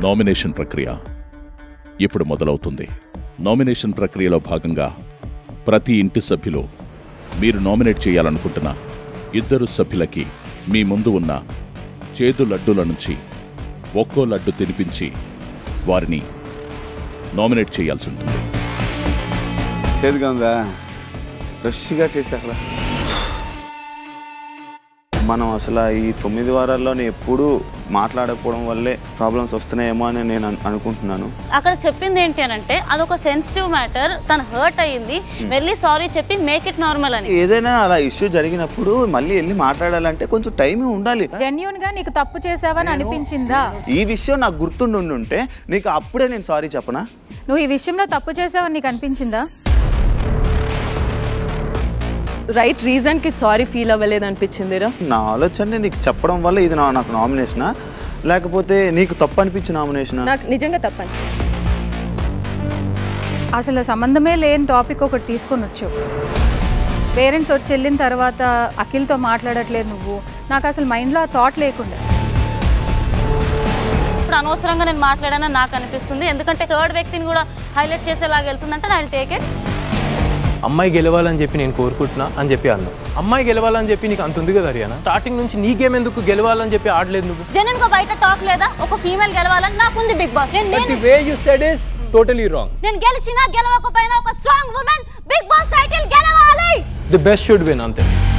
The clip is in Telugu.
నామినేషన్ ప్రక్రియ ఇప్పుడు మొదలవుతుంది నామినేషన్ ప్రక్రియలో భాగంగా ప్రతి ఇంటి సభ్యులు మీరు నామినేట్ చేయాలనుకుంటున్న ఇద్దరు సభ్యులకి మీ ముందు ఉన్న చేదు లడ్డూల నుంచి ఒక్కో లడ్డు తినిపించి వారిని నామినేట్ చేయాల్సి ఉంటుంది చేదుగా ఉందా ఫ్రెష్గా చేసా అసలు మనం అసలు ఈ తొమ్మిది వారాల్లోనే ఎప్పుడూ మాట్లాడకపోవడం వల్లే ప్రాబ్లమ్స్ వస్తున్నాయేమో అని నేను అను- అనుకుంటున్నాను అక్కడ చెప్పింది ఏంటి అని అంటే అదొక సెన్సిటివ్ మ్యాటర్ తను హర్ట్ అయ్యింది వెళ్ళి సారీ చెప్పి మేక్ ఇట్ నార్మల్ అని ఏదైనా అలా ఇష్యూ జరిగినప్పుడు మళ్ళీ వెళ్ళి మాట్లాడాలంటే కొంచెం టైం ఉండాలి జెన్యున్ గా నీకు తప్పు చేసావని అనిపించిందా ఈ విషయం నాకు గుర్తుండి ఉంటే నీకు అప్పుడే నేను సారీ చెప్పనా నువ్వు ఈ విషయంలో తప్పు చేసావని నీకు అనిపించిందా రైట్ రీజన్కి సారీ ఫీల్ అవ్వలేదు అనిపించిందిరా నా ఆలోచన నీకు చెప్పడం వల్ల ఇది నా నాకు నామినేషనా లేకపోతే నీకు తప్పు అనిపించిన నామినేషనా నాకు నిజంగా తప్పని అసలు సంబంధమే లేని టాపిక్ ఒకటి తీసుకొని వచ్చావు పేరెంట్స్ వచ్చి వెళ్ళిన తర్వాత అఖిల్తో మాట్లాడట్లేదు నువ్వు నాకు అసలు మైండ్లో ఆ థాట్ లేకుండా ఇప్పుడు అనవసరంగా నేను మాట్లాడానని నాకు అనిపిస్తుంది ఎందుకంటే థర్డ్ వ్యక్తిని కూడా హైలైట్ చేసేలాగా వెళ్తుందంటే ఐ టేక్ ఇట్ అమ్మాయి గెలవాలని చెప్పి నేను కోరుకుంటున్నా అని చెప్పి అన్నా అమ్మాయి గెలవాలని చెప్పి నీకు అంత ఉంది కదా హరియానా స్టార్టింగ్ నుంచి నీ గేమ్ ఎందుకు గెలవాలని చెప్పి ఆడలేదు నువ్వు జనన్ గా బయట టాక్ లేదా ఒక ఫీమేల్ గెలవాలని నాకుంది బిగ్ బాస్ నేను బట్ ది నేను- way you said is totally wrong నేను గెలిచినా గెలవకపోయినా ఒక strong woman Bigg Boss title గెలవాలి ది బెస్ట్ షుడ్ విన్ అంతే